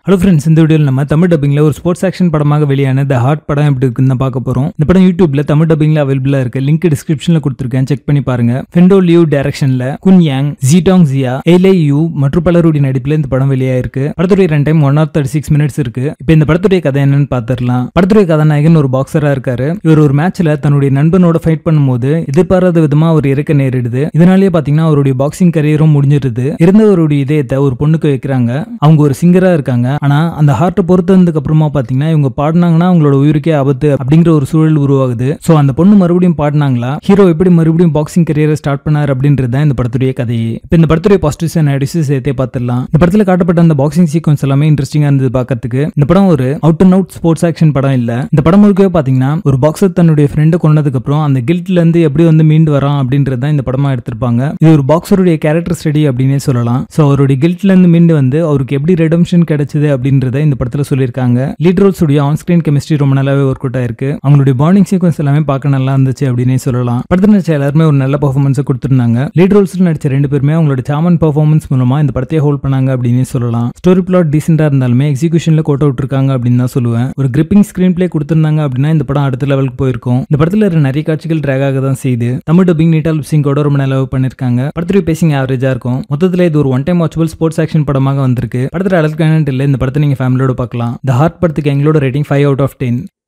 hello friends இந்த வீடியோவில் நம்ம தமிழ் டப்பிங்ல ஒரு ஸ்போர்ட்ஸ் ஆக்ஷன் படமாக வெளியான த ஹார்ட் படம் எப்படி இருக்குன்னு தான் பார்க்க போறோம் இந்த படம் யூடியூப்ல தமிழ் டப்பிங்ல அவைலபிளா இருக்கு லிங்க் டிஸ்கிரிப்ஷன்ல கொடுத்துருக்கேன் செக் பண்ணி பாருங்க ஃபெண்டோ லியூ டைரக்ஷன்ல குன் யாங் ஜீடாங் ஜியா ஏலே யூ மற்றும் பலருடைய நடிப்புல இந்த படம் வெளியாயிருக்கு படத்துடைய run time one hour thirty six minutes இருக்கு இப்போ இந்த படத்துடைய கதை என்னன்னு பார்த்துடலாம் படத்துடைய கதாநாயகன் ஒரு பாக்ஸரா இருக்காரு இவர் ஒரு மேட்ச்ல தன்னுடைய நண்பனோட ஃபைட் பண்ணும்போது எதிர்பாராத விதமா அவர் இறக்க நேரிடுது இதனாலேயே பாத்தீங்கன்னா அவருடைய பாக்ஸிங் கரியரும் முடிஞ்சிருது இருந்தவருடைய இதயத்தை ஒரு பொண்ணுக்கு வைக்கிறாங்க அவங்க ஒரு சிங்கரா இருக்காங்க ஆனா அந்த ஹார்ட்டை பொறுத்ததுக்கு அப்புறமா பாத்தீங்கன்னா இவங்க பாடினாங்கன்னா அவங்களோட உயிருக்கே ஆபத்து அப்படிங்கிற ஒரு சூழல் உருவாகுது சோ அந்த பொண்ணு மறுபடியும் பாடினாங்களா ஹீரோ எப்படி மறுபடியும் பாக்ஸிங் கரியரை ஸ்டார்ட் பண்ணார் அப்படின்றது தான் இந்த படத்துடைய கதையே இப்போ இந்த படத்துடைய பாசிட்டிவ்ஸ் அண்ட் நெகட்டிவ்ஸ் சேர்த்தே பார்த்துடலாம் இந்த படத்துல காட்டப்பட்ட அந்த பாக்ஸிங் சீக்வன்ஸ் எல்லாமே இன்ட்ரெஸ்டிங்கா இருந்தது பார்க்கறதுக்கு இந்த படம் ஒரு out and out sports action படம் இல்ல இந்த படம் முழுக்கவே பாத்தீங்கன்னா ஒரு பாக்ஸர் தன்னுடைய ஃப்ரெண்டை கொண்டதுக்கு அப்புறம் அந்த கில்ட்ல இருந்து எப்படி வந்து மீண்டு வரான் அப்படின்றது தான் இந்த படமா எடுத்திருப்பாங்க இது ஒரு பாக்ஸருடைய கேரக்டர் ஸ்டடி அப்படின்னே சொல்லலாம் சோ அவருடைய கில்ட்ல இருந்து மீண்டு வந்து அவருக்கு எப்படி ரெடம்ஷன் கிடைச்சது அப்படின்றத இந்த படத்துல சொல்லியிருக்காங்க லீட் ரோல்ஸ் உடைய ஆன் ஸ்கிரீன் கெமிஸ்ட்ரி ரொம்ப நல்லாவே ஒர்க் அவுட் ஆயிருக்கு அவங்களுடைய பாண்டிங் சீக்வன்ஸ் எல்லாமே பார்க்க நல்லா இருந்துச்சு அப்படின்னே சொல்லலாம் படத்துல நடிச்ச எல்லாருமே ஒரு நல்ல பர்ஃபார்மன்ஸ் கொடுத்திருந்தாங்க லீட் ரோல்ஸ் நடிச்ச ரெண்டு பேருமே அவங்களோட சாமன் பர்ஃபார்மன்ஸ் மூலமா இந்த படத்தையே ஹோல்ட் பண்ணாங்க அப்படின்னே சொல்லலாம் ஸ்டோரி பிளாட் டீசெண்டா இருந்தாலுமே எக்ஸிகூஷன்ல கோட் அவுட் இருக்காங்க அப்படின்னு தான் சொல்லுவேன் ஒரு கிரிப்பிங் ஸ்கிரீன் பிளே கொடுத்திருந்தாங்க அப்படின்னா இந்த படம் அடுத்த லெவலுக்கு போயிருக்கும் இந்த படத்துல இருக்க நிறைய காட்சிகள் ட்ராக் ஆக தான் செய்யுது தமிழ் டப்பிங் நீட்டா லிப்சிங்கோட ரொம்ப நல்லா பண்ணிருக்காங்க படத்துடைய பேசிங் ஆவரேஜா இருக்கும் மொத்தத்துல இது ஒரு one time watchable sports action படமாக வந்திருக்கு படத்துல அடல் கனெக்ட் இல்ல இந்த படத்தை நீங்க ஃபேமிலியோட பார்க்கலாம் த ஹார்ட் படத்துக்கு எங்களோட rating five out of ten